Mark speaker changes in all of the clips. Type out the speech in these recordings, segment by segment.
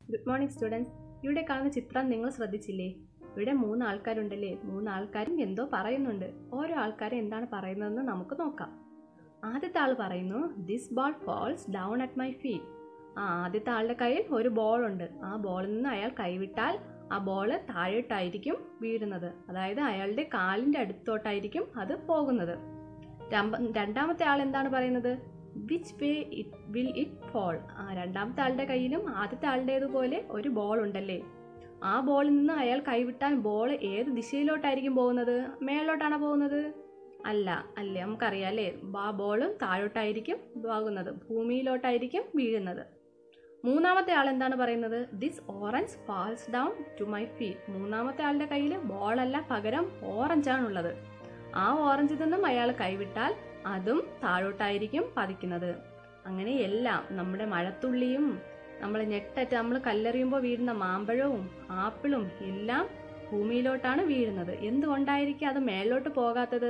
Speaker 1: good morning students ഇവിടെ കാണുന്ന ചിത്രം നിങ്ങൾ ശ്രദ്ധിച്ചില്ലേ ഇവിടെ മൂന്ന് ആൾക്കാരുണ്ടല്ലേ മൂന്ന് ആൾക്കാരും എന്തോ പറയുന്നുണ്ട് ഓരോ ആൾക്കാരും എന്താണ് പറയുന്നതെന്ന് നമുക്ക് നോക്കാം ആദ്യത്തെ ആൾ പറയുന്നു this ball falls down at my feet ആ ആദ്യത്തെ ആളുടെ കയ്യിൽ ഒരു ബോൾ ഉണ്ട് ആ ബോളിൽ നിന്ന് അയാൾ കൈവിട്ടാൽ ആ ബോൾ താഴോട്ടായിരിക്കും വീഴുന്നത് അതായത് അയാളുടെ കാലിൻ്റെ അടുത്തോട്ടായിരിക്കും അത് പോകുന്നത് രമ്പ- രണ്ടാമത്തെ ആൾ എന്താണ് പറയുന്നത് which way it will it fall ആ രണ്ടാമത്തെ ആളുടെ കയ്യിലും ആദ്യത്തെ ആളുടേതുപോലെ ഒരു ബോൾ ഉണ്ടല്ലേ ആ ബോളിൽ നിന്ന് അയാൾ കൈവിട്ടാൽ ബോൾ ഏത് ദിശയിലോട്ടായിരിക്കും പോകുന്നത് മേളിലോട്ടാണോ പോകുന്നത് അല്ല അല്ലേ നമുക്കറിയാം അല്ലേ ആ ബോളും താഴോട്ടായിരിക്കും പോകുന്നത് ഭൂമിയിലോട്ടായിരിക്കും വീഴുന്നത് മൂന്നാമത്തെ ആൾ എന്താണ് പറയുന്നത് this orange falls down to my feet മൂന്നാമത്തെ ആളുടെ കയ്യിൽ ബോളല്ല പകരം ഓറഞ്ചാണുള്ളത് ആ ഓറഞ്ചിൽ നിന്നും അയാൾ കൈവിട്ടാൽ അതും താഴോട്ടായിരിക്കും പതിക്കുന്നത് അങ്ങനെ എല്ലാം നമ്മുടെ മഴത്തുള്ളിയും നമ്മൾ ഞെട്ടറ്റ് നമ്മൾ കല്ലെറിയുമ്പോൾ വീഴുന്ന മാമ്പഴവും ആപ്പിളും എല്ലാം ഭൂമിയിലോട്ടാണ് വീഴുന്നത് എന്തുകൊണ്ടായിരിക്കും അത് മേലോട്ട് പോകാത്തത്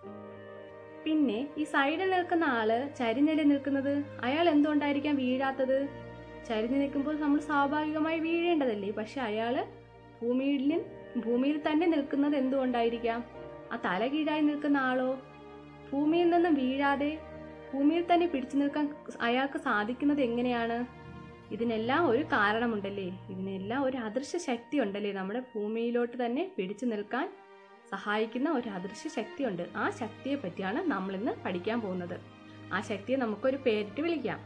Speaker 1: പിന്നെ ഈ സൈഡിൽ നിൽക്കുന്ന ആള് ചരിഞ്ഞല് നിൽക്കുന്നത് അയാൾ എന്തുകൊണ്ടായിരിക്കാം വീഴാത്തത് ചരിഞ്ഞു നിൽക്കുമ്പോൾ നമ്മൾ സ്വാഭാവികമായി വീഴേണ്ടതല്ലേ പക്ഷെ അയാള് ഭൂമിയിൽ ഭൂമിയിൽ തന്നെ നിൽക്കുന്നത് എന്തുകൊണ്ടായിരിക്കാം ആ തല കീഴായി നിൽക്കുന്ന ആളോ ഭൂമിയിൽ നിന്നും വീഴാതെ ഭൂമിയിൽ തന്നെ പിടിച്ചു നിൽക്കാൻ അയാൾക്ക് സാധിക്കുന്നത് എങ്ങനെയാണ് ഇതിനെല്ലാം ഒരു കാരണമുണ്ടല്ലേ ഇതിനെല്ലാം ഒരു അദൃശ്യ ശക്തി ഉണ്ടല്ലേ നമ്മുടെ ഭൂമിയിലോട്ട് തന്നെ പിടിച്ചു നിൽക്കാൻ സഹായിക്കുന്ന ഒരു അദൃശ്യ ശക്തിയുണ്ട് ആ ശക്തിയെ പറ്റിയാണ് നമ്മൾ ഇന്ന് പഠിക്കാൻ പോകുന്നത് ആ ശക്തിയെ നമുക്കൊരു പേരിട്ട് വിളിക്കാം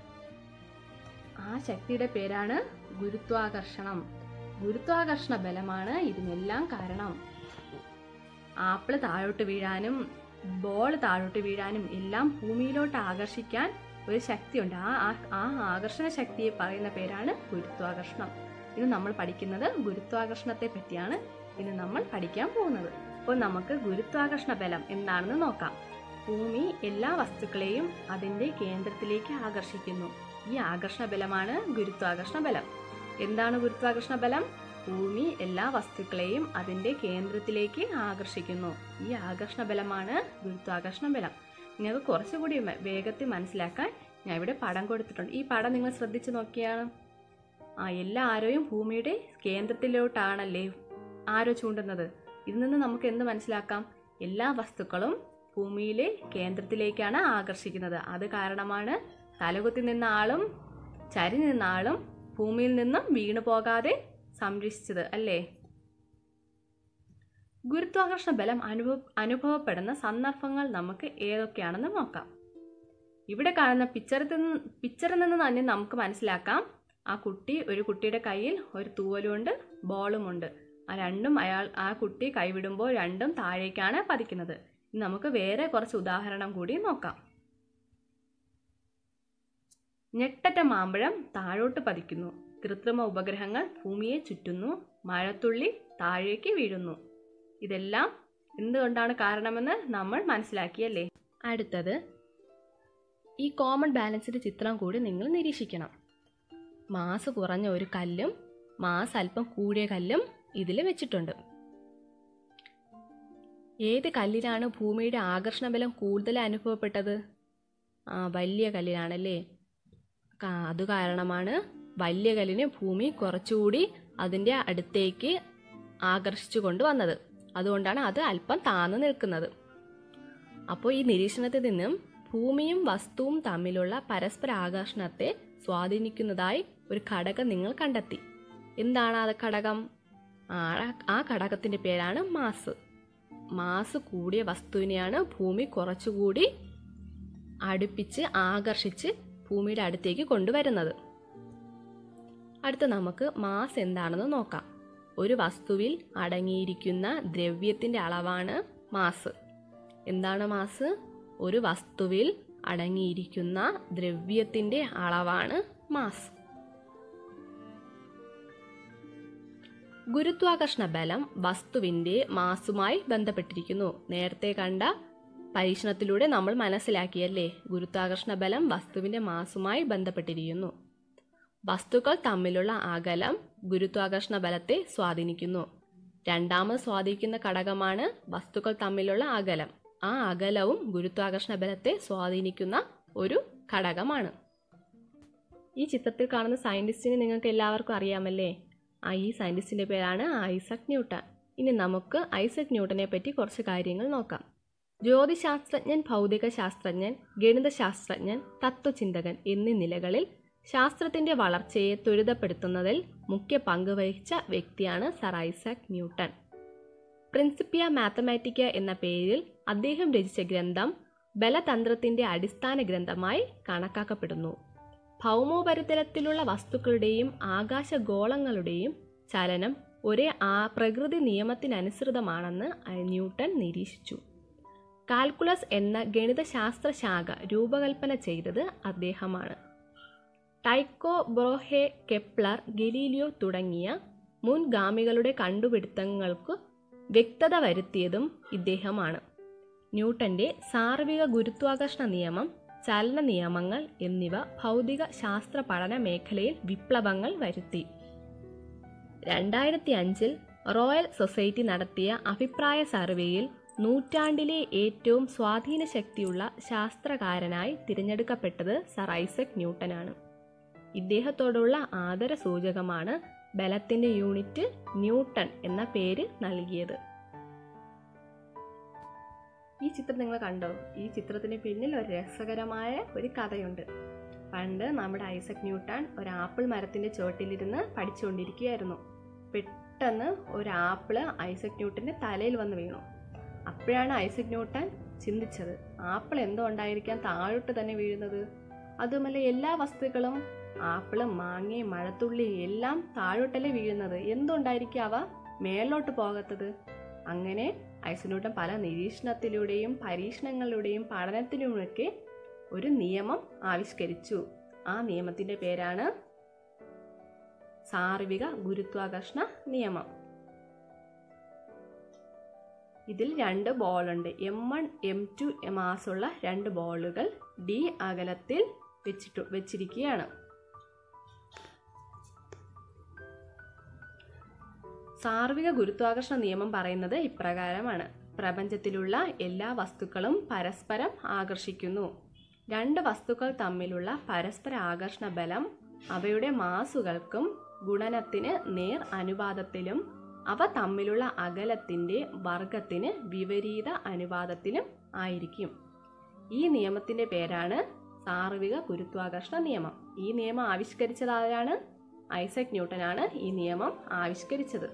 Speaker 1: ആ ശക്തിയുടെ പേരാണ് ഗുരുത്വാകർഷണം ഗുരുത്വാകർഷണ ബലമാണ് ഇതിനെല്ലാം കാരണം ആപ്പിള് താഴോട്ട് വീഴാനും ബോൾ താഴോട്ട് വീഴാനും എല്ലാം ഭൂമിയിലോട്ട് ആകർഷിക്കാൻ ഒരു ശക്തിയുണ്ട് ആ ആ- ആ ആകർഷണ ശക്തിയെ പറയുന്ന പേരാണ് ഗുരുത്വാകർഷണം ഇത് നമ്മൾ പഠിക്കുന്നത് ഗുരുത്വാകർഷണത്തെ പറ്റിയാണ് ഇന്ന് നമ്മൾ പഠിക്കാൻ പോകുന്നത് അപ്പോൾ നമുക്ക് ഗുരുത്വാകർഷണ ബലം എന്താണെന്ന് നോക്കാം ഭൂമി എല്ലാ വസ്തുക്കളെയും അതിൻ്റെ കേന്ദ്രത്തിലേക്ക് ആകർഷിക്കുന്നു ഈ ആകർഷണ ബലമാണ് ഗുരുത്വാകർഷണ ബലം എന്താണ് ഗുരുത്വാകർഷണ ബലം ഭൂമി എല്ലാ വസ്തുക്കളെയും അതിൻ്റെ കേന്ദ്രത്തിലേക്ക് ആകർഷിക്കുന്നു ഈ ആകർഷണ ബലമാണ് ഗുരുത്വാകർഷണ ബലം നിങ്ങൾക്ക് കുറച്ചുകൂടി മ- വേഗത്തിൽ മനസ്സിലാക്കാൻ ഞാൻ ഇവിടെ പടം കൊടുത്തിട്ടുണ്ട് ഈ പടം നിങ്ങൾ ശ്രദ്ധിച്ചു നോക്കിയാണ് ആ എല്ലാ ആരോയും ഭൂമിയുടെ കേന്ദ്രത്തിലോട്ടാണല്ലേ ആരോ ചൂണ്ടുന്നത് ഇതിൽ നിന്ന് നമുക്ക് എന്ത് മനസ്സിലാക്കാം എല്ലാ വസ്തുക്കളും ഭൂമിയിലെ കേന്ദ്രത്തിലേക്കാണ് ആകർഷിക്കുന്നത് അത് കാരണമാണ് തലകുത്തി നിന്ന ആളും ചരിഞ്ഞു നിന്ന ആളും ഭൂമിയിൽ നിന്നും വീണു പോകാതെ സംരക്ഷിച്ചത് അല്ലേ ഗുരുത്വാകർഷണ ബലം അനുഭവ അനുഭവപ്പെടുന്ന സന്ദർഭങ്ങൾ നമുക്ക് ഏതൊക്കെയാണെന്ന് നോക്കാം ഇവിടെ കാണുന്ന പിക്ചറിൽ നിന്ന് പിക്ചറിൽ നിന്ന് തന്നെ നമുക്ക് മനസ്സിലാക്കാം ആ കുട്ടി ഒരു കുട്ടിയുടെ കയ്യിൽ ഒരു തൂവലുമുണ്ട് ബോളുമുണ്ട് ആ രണ്ടും അയാൾ ആ കുട്ടി കൈവിടുമ്പോൾ രണ്ടും താഴേക്കാണ് പതിക്കുന്നത് ഇനി നമുക്ക് വേറെ കുറച്ച് ഉദാഹരണം കൂടി നോക്കാം ഞെട്ടറ്റ മാമ്പഴം താഴോട്ട് പതിക്കുന്നു കൃത്രിമ ഉപഗ്രഹങ്ങൾ ഭൂമിയെ ചുറ്റുന്നു മഴത്തുള്ളി താഴേക്ക് വീഴുന്നു ഇതെല്ലാം എന്തുകൊണ്ടാണ് കാരണമെന്ന് നമ്മൾ മനസ്സിലാക്കിയല്ലേ അടുത്തത് ഈ കോമൺ ബാലൻസിന്റെ ചിത്രം കൂടി നിങ്ങൾ നിരീക്ഷിക്കണം മാസ് കുറഞ്ഞ ഒരു കല്ലും മാസ് അല്പം കൂടിയ കല്ലും ഇതിൽ വെച്ചിട്ടുണ്ട് ഏത് കല്ലിലാണ് ഭൂമിയുടെ ആകർഷണ ബലം കൂടുതൽ അനുഭവപ്പെട്ടത് ആ വലിയ കല്ലിലാണല്ലേ കാ- അത് കാരണമാണ് വലിയ കല്ലിനെ ഭൂമി കുറച്ചുകൂടി അതിൻ്റെ അടുത്തേക്ക് ആകർഷിച്ചു കൊണ്ടുവന്നത് അതുകൊണ്ടാണ് അത് അല്പം താന്നു നിൽക്കുന്നത് അപ്പോൾ ഈ നിരീക്ഷണത്തിൽ നിന്നും ഭൂമിയും വസ്തുവും തമ്മിലുള്ള പരസ്പര ആകർഷണത്തെ സ്വാധീനിക്കുന്നതായി ഒരു ഘടകം നിങ്ങൾ കണ്ടെത്തി എന്താണ് ആ ഘടകം ആ ആ ഘടകത്തിൻ്റെ പേരാണ് മാസ് മാസ് കൂടിയ വസ്തുവിനെയാണ് ഭൂമി കുറച്ചുകൂടി അടുപ്പിച്ച് ആകർഷിച്ച് ഭൂമിയുടെ അടുത്തേക്ക് കൊണ്ടുവരുന്നത് അടുത്ത നമുക്ക് മാസ് എന്താണെന്ന് നോക്കാം ഒരു വസ്തുവിൽ അടങ്ങിയിരിക്കുന്ന ദ്രവ്യത്തിന്റെ അളവാണ് മാസ് എന്താണ് മാസ് ഒരു വസ്തുവിൽ അടങ്ങിയിരിക്കുന്ന ദ്രവ്യത്തിന്റെ അളവാണ് മാസ് ഗുരുത്വാകർഷണ ബലം വസ്തുവിന്റെ മാസുമായി ബന്ധപ്പെട്ടിരിക്കുന്നു നേരത്തെ കണ്ട പരീക്ഷണത്തിലൂടെ നമ്മൾ മനസ്സിലാക്കിയല്ലേ ഗുരുത്വാകർഷണ ബലം വസ്തുവിന്റെ മാസുമായി ബന്ധപ്പെട്ടിരിക്കുന്നു വസ്തുക്കൾ തമ്മിലുള്ള അകലം ഗുരുത്വാകർഷണ ബലത്തെ സ്വാധീനിക്കുന്നു രണ്ടാമത് സ്വാധീനിക്കുന്ന ഘടകമാണ് വസ്തുക്കൾ തമ്മിലുള്ള അകലം ആ അകലവും ഗുരുത്വാകർഷണ ബലത്തെ സ്വാധീനിക്കുന്ന ഒരു ഘടകമാണ് ഈ ചിത്രത്തിൽ കാണുന്ന സയൻറ്റിസ്റ്റിനെ നിങ്ങൾക്ക് എല്ലാവർക്കും അറിയാമല്ലേ ആ ഈ സയൻറ്റിസ്റ്റിൻ്റെ പേരാണ് ഐസക് ന്യൂട്ടൺ ഇനി നമുക്ക് ഐസക് ന്യൂട്ടനെ പറ്റി കുറച്ച് കാര്യങ്ങൾ നോക്കാം ജ്യോതിശാസ്ത്രജ്ഞൻ ഭൗതിക ശാസ്ത്രജ്ഞൻ ഗണിതശാസ്ത്രജ്ഞൻ തത്വചിന്തകൻ എന്നീ നിലകളിൽ ശാസ്ത്രത്തിൻ്റെ വളർച്ചയെ ത്വരിതപ്പെടുത്തുന്നതിൽ മുഖ്യ പങ്ക് വഹിച്ച വ്യക്തിയാണ് sir Isaac Newton Principia Mathematica എന്ന പേരിൽ അദ്ദേഹം രചിച്ച ഗ്രന്ഥം ബലതന്ത്രത്തിൻ്റെ അടിസ്ഥാന ഗ്രന്ഥമായി കണക്കാക്കപ്പെടുന്നു ഭൗമോപരിതലത്തിലുള്ള വസ്തുക്കളുടെയും ആകാശഗോളങ്ങളുടെയും ചലനം ഒരേ ആ പ്രകൃതി നിയമത്തിനനുസൃതമാണെന്ന് ന്യൂട്ടൺ നിരീക്ഷിച്ചു കാൽക്കുലസ് എന്ന ഗണിതശാസ്ത്ര ശാഖ രൂപകൽപ്പന ചെയ്തത് അദ്ദേഹമാണ് ടൈക്കോ ബ്രോഹെ കെപ്ലർ ഗലീലിയോ തുടങ്ങിയ മുൻഗാമികളുടെ കണ്ടുപിടുത്തങ്ങൾക്ക് വ്യക്തത വരുത്തിയതും ഇദ്ദേഹമാണ് ന്യൂട്ടന്റെ സാർവിക ഗുരുത്വാകർഷണ നിയമം ചലന നിയമങ്ങൾ എന്നിവ ഭൗതിക ശാസ്ത്ര പഠന മേഖലയിൽ വിപ്ലവങ്ങൾ വരുത്തി രണ്ടായിരത്തി അഞ്ചിൽ റോയൽ സൊസൈറ്റി നടത്തിയ അഭിപ്രായ സർവേയിൽ നൂറ്റാണ്ടിലെ ഏറ്റവും സ്വാധീന ശക്തിയുള്ള ശാസ്ത്രകാരനായി തിരഞ്ഞെടുക്കപ്പെട്ടത് സർ ഐസക് ന്യൂട്ടനാണ് ഇദ്ദേഹത്തോടുള്ള ആദര സൂചകമാണ് ബലത്തിന്റെ യൂണിറ്റ് ന്യൂട്ടൺ എന്ന പേര് നൽകിയത് ഈ ചിത്രം നിങ്ങൾ കണ്ടോ ഈ ചിത്രത്തിന് പിന്നിൽ ഒരു രസകരമായ ഒരു കഥയുണ്ട് പണ്ട് നമ്മുടെ ഐസക് ന്യൂട്ടൺ ഒരു ആപ്പിൾ മരത്തിന്റെ ചുവട്ടിലിരുന്ന് പഠിച്ചുകൊണ്ടിരിക്കുകയായിരുന്നു പെട്ടെന്ന് ഒരു ആപ്പിള് ഐസക് ന്യൂട്ടന്റെ തലയിൽ വന്ന് വീണു അപ്പോഴാണ് ഐസക് ന്യൂട്ടൺ ചിന്തിച്ചത് ആപ്പിൾ എന്തോ ഉണ്ടായിരിക്കാൻ താഴോട്ട് തന്നെ വീഴുന്നത് അതുമല്ല എല്ലാ വസ്തുക്കളും ആപ്പിളും മാങ്ങയും മഴത്തുള്ളിയും എല്ലാം താഴോട്ടല്ലേ വീഴുന്നത് എന്തുകൊണ്ടായിരിക്കും അവ മേലോട്ട് പോകാത്തത് അങ്ങനെ ഐസനൂട്ടൻ പല നിരീക്ഷണത്തിലൂടെയും പരീക്ഷണങ്ങളിലൂടെയും പഠനത്തിലുമൊക്കെ ഒരു നിയമം ആവിഷ്കരിച്ചു ആ നിയമത്തിന്റെ പേരാണ് സാർവിക ഗുരുത്വാകർഷണ നിയമം ഇതിൽ രണ്ട് ബോളുണ്ട് എം വൺ എം ടു മാസുള്ള രണ്ട് ബോളുകൾ ഡി അകലത്തിൽ വെച്ചിട്ടു വെച്ചിരിക്കുകയാണ് സാർവിക ഗുരുത്വാകർഷണ നിയമം പറയുന്നത് ഇപ്രകാരമാണ് പ്രപഞ്ചത്തിലുള്ള എല്ലാ വസ്തുക്കളും പരസ്പരം ആകർഷിക്കുന്നു രണ്ട് വസ്തുക്കൾ തമ്മിലുള്ള പരസ്പര ആകർഷണ ബലം അവയുടെ മാസുകൾക്കും ഗുണനത്തിന് നേർ അനുപാതത്തിലും അവ തമ്മിലുള്ള അകലത്തിന്റെ വർഗത്തിന് വിപരീത അനുപാതത്തിലും ആയിരിക്കും ഈ നിയമത്തിന്റെ പേരാണ് സാർവിക ഗുരുത്വാകർഷണ നിയമം ഈ നിയമം ആവിഷ്കരിച്ചത് ആരാണ് ഐസക് ന്യൂട്ടനാണ് ഈ നിയമം ആവിഷ്കരിച്ചത്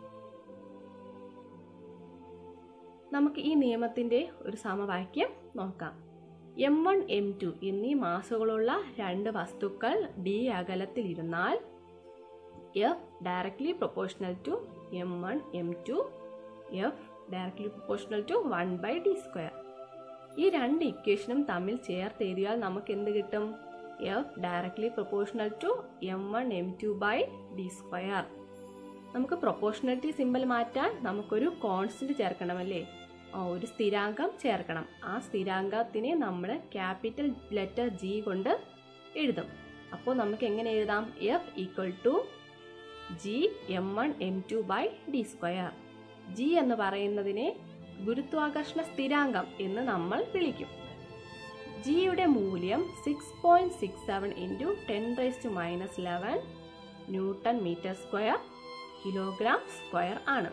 Speaker 1: നമുക്ക് ഈ നിയമത്തിന്റെ ഒരു സമവാക്യം നോക്കാം എം വൺ എം ടു എന്നീ മാസുകളുള്ള രണ്ട് വസ്തുക്കൾ ഡി അകലത്തിലിരുന്നാൽ F directly proportional to M one M two F directly proportional to one by D square ഈ രണ്ട് ഇക്വേഷനും തമ്മിൽ ചേർത്ത് എഴുതിയാൽ നമുക്ക് എന്ത് കിട്ടും F directly proportional to M one M two by D square നമുക്ക് പ്രൊപ്പോർഷണലിറ്റി സിമ്പൽ മാറ്റാൻ നമുക്കൊരു കോൺസ്റ്റന്റ് ചേർക്കണമല്ലേ ആ, ഒരു സ്ഥിരാങ്കം ചേർക്കണം ആ സ്ഥിരാങ്കത്തിനെ നമ്മൾ ക്യാപിറ്റൽ ലെറ്റർ ജി കൊണ്ട് എഴുതും അപ്പോൾ നമുക്ക് എങ്ങനെ എഴുതാം F equal to G M one M two by D square G എന്ന് പറയുന്നതിനെ ഗുരുത്വാകർഷണ സ്ഥിരാങ്കം എന്ന് നമ്മൾ വിളിക്കും ജിയുടെ മൂല്യം six point six seven into ten raise to minus eleven newton metre square kilogram square ആണ്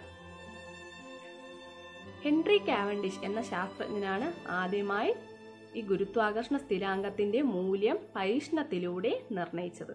Speaker 1: ഹെൻറി കാവൻഡിഷ് എന്ന ശാസ്ത്രജ്ഞനാണ് ആദ്യമായി ഈ ഗുരുത്വാകർഷണ സ്ഥിരാങ്കത്തിന്റെ മൂല്യം പരീക്ഷണത്തിലൂടെ നിർണയിച്ചത്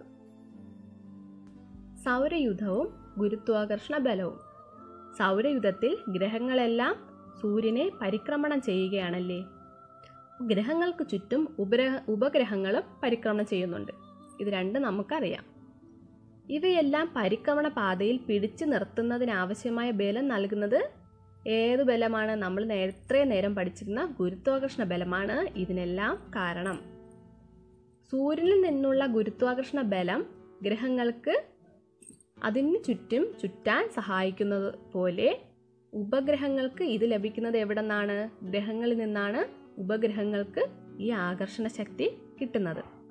Speaker 1: സൗരയുധവും ഗുരുത്വാകർഷണ ബലവും സൗരയുധത്തിൽ ഗ്രഹങ്ങളെല്ലാം സൂര്യനെ പരിക്രമണം ചെയ്യുകയാണല്ലേ ഗ്രഹങ്ങൾക്ക് ചുറ്റും ഉപഗ്രഹ ഉപഗ്രഹങ്ങളും പരിക്രമണം ചെയ്യുന്നുണ്ട് ഇത് രണ്ടും നമുക്കറിയാം ഇവയെല്ലാം പരിക്രമണ പാതയിൽ പിടിച്ചു നിർത്തുന്നതിനാവശ്യമായ ബലം നൽകുന്നത് ഏത് ബലമാണ് നമ്മൾ നേരത്തെ നേരം പഠിച്ചിരുന്ന ഗുരുത്വാകർഷണ ബലമാണ് ഇതിനെല്ലാം കാരണം സൂര്യനിൽ നിന്നുള്ള ഗുരുത്വാകർഷണ ബലം ഗ്രഹങ്ങൾക്ക് അതിന് ചുറ്റും ചുറ്റാൻ സഹായിക്കുന്നത് പോലെ ഉപഗ്രഹങ്ങൾക്ക് ഇത് ലഭിക്കുന്നത് എവിടെ നിന്നാണ് ഗ്രഹങ്ങളിൽ നിന്നാണ് ഉപഗ്രഹങ്ങൾക്ക് ഈ ആകർഷണ ശക്തി കിട്ടുന്നത്